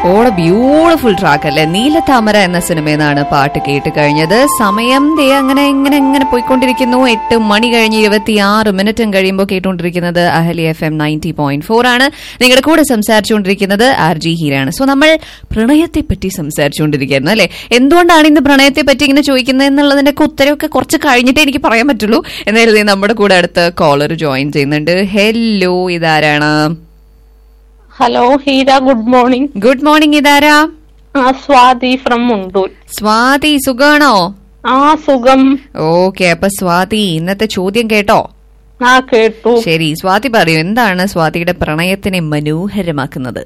ഓടെ beautiful track അല്ലേ നീലത്താമര എന്ന സിനിമയിൽ നിന്നാണ് പാട്ട് കേട്ട് കഴിഞ്ഞത് സമയം ദേ അങ്ങനെ ഇങ്ങനെ ഇങ്ങനെ പോയിക്കൊണ്ടിരിക്കുന്നു എട്ട് മണി കഴിഞ്ഞ് ഇരുപത്തിയാറ് മിനിറ്റും കഴിയുമ്പോൾ കേട്ടുകൊണ്ടിരിക്കുന്നത് Ahalia F M ninety point four ആണ് നിങ്ങളുടെ കൂടെ സംസാരിച്ചുകൊണ്ടിരിക്കുന്നത് ആർ ജി ഹീരാണ് സോ നമ്മൾ പ്രണയത്തെ പറ്റി സംസാരിച്ചുകൊണ്ടിരിക്കുകയായിരുന്നു അല്ലെ എന്തുകൊണ്ടാണ് ഇന്ന് പ്രണയത്തെ പറ്റി ഇങ്ങനെ ചോദിക്കുന്നത് എന്നുള്ളതിന്റെ ഒക്കെ ഉത്തരവൊക്കെ കുറച്ച് കഴിഞ്ഞിട്ടേ എനിക്ക് പറയാൻ പറ്റുള്ളൂ എന്നാലും ദേ നമ്മുടെ കൂടെ അടുത്ത് കോളർ ജോയിൻ ചെയ്യുന്നുണ്ട് ഹെല്ലോ ഇതാരാണ് hello Heera good morning good morning ഇതാരാ ആ സ്വാതി ഫ്രം മുണ്ടൂർ സ്വാതി സുഖാണോ ആ സുഖം ഓക്കെ അപ്പൊ സ്വാതി ഇന്നത്തെ ചോദ്യം കേട്ടോ ആ കേട്ടു ശരി സ്വാതി പറയൂ എന്താണ് സ്വാതിയുടെ പ്രണയത്തിനെ മനോഹരമാക്കുന്നത്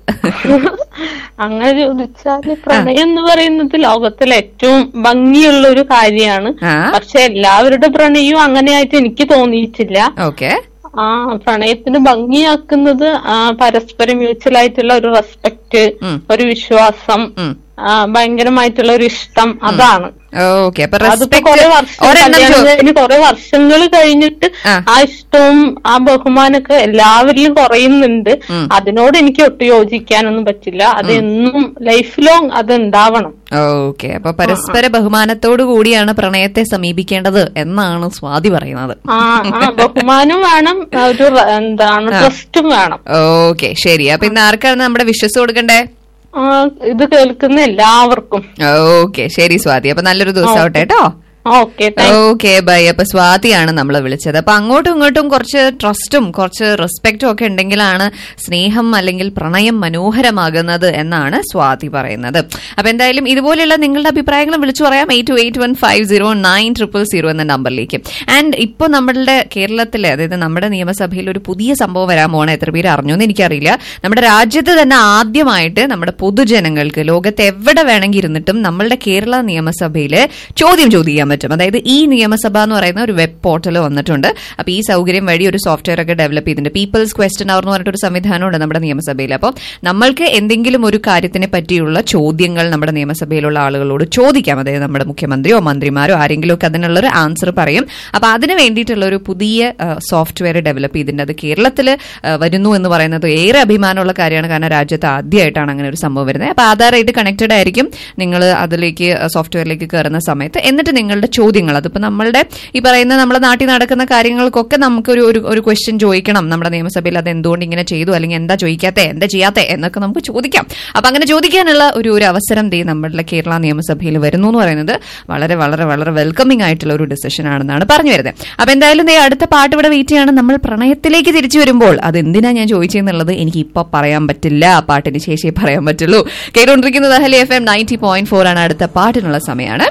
അങ്ങനെ ചോദിച്ചാല് പ്രണയം എന്ന് പറയുന്നത് ലോകത്തിലെ ഏറ്റവും ഭംഗിയുള്ള ഒരു കാര്യമാണ് ആ പക്ഷെ എല്ലാവരുടെ പ്രണയവും അങ്ങനെയായിട്ട് എനിക്ക് തോന്നിയിട്ടില്ല ഓക്കെ ആ പ്രണയത്തിന് ഭംഗിയാക്കുന്നത് ആ പരസ്പരം മ്യൂച്വൽ ആയിട്ടുള്ള ഒരു റെസ്പെക്ട് ഉം. ഒരു വിശ്വാസം ഉം. ആ ഭയങ്കരമായിട്ടുള്ള ഒരു ഇഷ്ടം അതാണ് ഓക്കെ അപ്പൊ അതിപ്പോ കുറെ റെസ്പെക്ട് വർഷം ഒരെണ്ണം കല്യാണം ചോ- കഴിഞ്ഞ് കുറെ വർഷങ്ങൾ കഴിഞ്ഞിട്ട് ആ. ആ ഇഷ്ടവും ആ ബഹുമാനൊക്കെ എല്ലാവരിലും കുറയുന്നുണ്ട് ഉം. അതിനോട് എനിക്ക് ഒട്ടും യോജിക്കാനൊന്നും പറ്റില്ല അത് എന്നും ലൈഫ് ലോങ് അത് ഉണ്ടാവണം ഓക്കെ അപ്പൊ പരസ്പര ബഹുമാനത്തോടു കൂടിയാണ് പ്രണയത്തെ സമീപിക്കേണ്ടത് എന്നാണ് സ്വാതി പറയുന്നത് ആ ആ ബഹുമാനം വേണം ആ, ഒരു റ- എന്താണ് ട്രസ്റ്റും വേണം ഓക്കെ ശരി അപ്പൊ ഇന്ന് ആർക്കാണ് നമ്മുടെ വിശ്വസ് കൊടുക്കണ്ടേ ആ, ഇത് കേൾക്കുന്ന എല്ലാവർക്കും ഓക്കെ ശരി സ്വാതി അപ്പൊ നല്ലൊരു ദിവസം ആവട്ടെ കേട്ടോ ഓക്കെ താങ്ക് ഓക്കെ ബൈ അപ്പൊ സ്വാതിയാണ് നമ്മൾ വിളിച്ചത് അപ്പൊ അങ്ങോട്ടും ഇങ്ങോട്ടും കുറച്ച് ട്രസ്റ്റും കുറച്ച് റെസ്പെക്റ്റും ഒക്കെ ഉണ്ടെങ്കിലാണ് സ്നേഹം അല്ലെങ്കിൽ പ്രണയം മനോഹരമാകുന്നത് എന്നാണ് സ്വാതി പറയുന്നത് അപ്പൊ എന്തായാലും ഇതുപോലെയുള്ള നിങ്ങളുടെ അഭിപ്രായങ്ങൾ വിളിച്ചു പറയാം eight two eight one five zero nine triple zero എന്ന നമ്പറിലേക്ക് ആൻഡ് ഇപ്പൊ നമ്മളുടെ കേരളത്തിലെ അതായത് നമ്മുടെ നിയമസഭയിൽ ഒരു പുതിയ സംഭവം വരാൻ പോകണം എത്ര പേര് അറിഞ്ഞു എന്ന് എനിക്കറിയില്ല നമ്മുടെ രാജ്യത്ത് തന്നെ ആദ്യമായിട്ട് നമ്മുടെ പൊതുജനങ്ങൾക്ക് ലോകത്ത് എവിടെ വേണമെങ്കിൽ ഇരുന്നിട്ടും നമ്മളുടെ കേരള നിയമസഭയിൽ ചോദ്യം ചോദിക്കാൻ പറ്റും അതായത് ഈ നിയമസഭ എന്ന് പറയുന്ന ഒരു വെബ് പോർട്ടൽ വന്നിട്ടുണ്ട് അപ്പൊ ഈ സൗകര്യം വഴി ഒരു സോഫ്റ്റ്വെയർ ഒക്കെ ഡെവലപ്പ് ചെയ്തിട്ടുണ്ട് പീപ്പിൾസ് ക്വസ്റ്റൻ അവർ എന്ന് പറഞ്ഞിട്ട് ഒരു സംവിധാനമുണ്ട് നമ്മുടെ നിയമസഭയിൽ അപ്പോൾ നമ്മൾക്ക് എന്തെങ്കിലും ഒരു കാര്യത്തിനെ പറ്റിയുള്ള ചോദ്യങ്ങൾ നമ്മുടെ നിയമസഭയിലുള്ള ആളുകളോട് ചോദിക്കാം അതായത് നമ്മുടെ മുഖ്യമന്ത്രിയോ മന്ത്രിമാരോ ആരെങ്കിലും ഒക്കെ അതിനുള്ള ഒരു ആൻസർ പറയും അപ്പൊ അതിന് വേണ്ടിയിട്ടുള്ള ഒരു പുതിയ സോഫ്റ്റ്വെയർ ഡെവലപ്പ് ചെയ്തിട്ടുണ്ട് അത് കേരളത്തിൽ വരുന്നു എന്ന് പറയുന്നത് ഏറെ അഭിമാനമുള്ള കാര്യമാണ് കാരണം രാജ്യത്ത് ആദ്യമായിട്ടാണ് അങ്ങനെ ഒരു സംഭവം വരുന്നത് അപ്പൊ ആധാറായിട്ട് കണക്റ്റഡ് ആയിരിക്കും നിങ്ങൾ അതിലേക്ക് സോഫ്റ്റ്വെയറിലേക്ക് കയറുന്ന സമയത്ത് എന്നിട്ട് നിങ്ങളുടെ ചോദ്യങ്ങൾ അതിപ്പോൾ നമ്മളുടെ ഈ പറയുന്ന നമ്മുടെ നാട്ടിൽ നടക്കുന്ന കാര്യങ്ങൾക്കൊക്കെ നമുക്കൊരു ഒരു ഒരു ക്വസ്റ്റ്യൻ ചോദിക്കണം നമ്മുടെ നിയമസഭയിൽ അത് എന്തുകൊണ്ട് ഇങ്ങനെ ചെയ്തു അല്ലെങ്കിൽ എന്താ ചോദിക്കാത്തെ എന്താ ചെയ്യാത്തെ എന്നൊക്കെ നമുക്ക് ചോദിക്കാം അപ്പൊ അങ്ങനെ ചോദിക്കാനുള്ള ഒരു ഒരു അവസരം ദേ നമ്മുടെ കേരള നിയമസഭയിൽ വരുന്നു എന്ന് പറയുന്നത് വളരെ വളരെ വളരെ വെൽക്കമിംഗ് ആയിട്ടുള്ള ഒരു ഡിസിഷൻ ആണെന്നാണ് പറഞ്ഞു വരുന്നത് അപ്പൊ എന്തായാലും ദേ അടുത്ത പാട്ട് ഇവിടെ വെയിറ്റ് ചെയ്യാണ് നമ്മൾ പ്രണയത്തിലേക്ക് തിരിച്ചു വരുമ്പോൾ അത് എന്തിനാ ഞാൻ ചോദിച്ചെന്നുള്ളത് എനിക്ക് ഇപ്പൊ പറയാൻ പറ്റില്ല ആ പാട്ടിന് ശേഷിയേ പറയാൻ പറ്റുള്ളൂ കേട്ടുകൊണ്ടിരിക്കുന്നത് Ahalia F M ninety point four ആണ് അടുത്ത പാട്ടിനുള്ള സമയമാണ്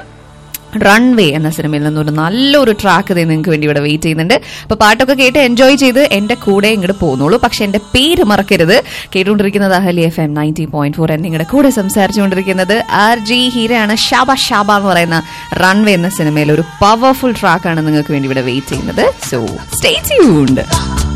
റൺവേ എന്ന സിനിമയിൽ നിന്നൊരു നല്ലൊരു ട്രാക്ക് ഇതേ നിങ്ങൾക്ക് വേണ്ടി ഇവിടെ വെയിറ്റ് ചെയ്യുന്നുണ്ട് അപ്പൊ പാട്ടൊക്കെ കേട്ട് എൻജോയ് ചെയ്ത് എന്റെ കൂടെ ഇങ്ങോട്ട് പോകുന്നുള്ളൂ പക്ഷെ എന്റെ പേര് മറക്കരുത് കേട്ടുകൊണ്ടിരിക്കുന്നത് Ahalia F M ninety point four നിങ്ങളുടെ കൂടെ സംസാരിച്ചുകൊണ്ടിരിക്കുന്നത് ആർ ജി ഹീരയാണ് ഷാബ ഷാബ എന്ന് പറയുന്ന റൺവേ എന്ന സിനിമയിൽ ഒരു പവർഫുൾ ട്രാക്കാണ് നിങ്ങൾക്ക് വേണ്ടി ഇവിടെ വെയിറ്റ് ചെയ്യുന്നത് സോ സ്റ്റേ ട്യൂൺഡ്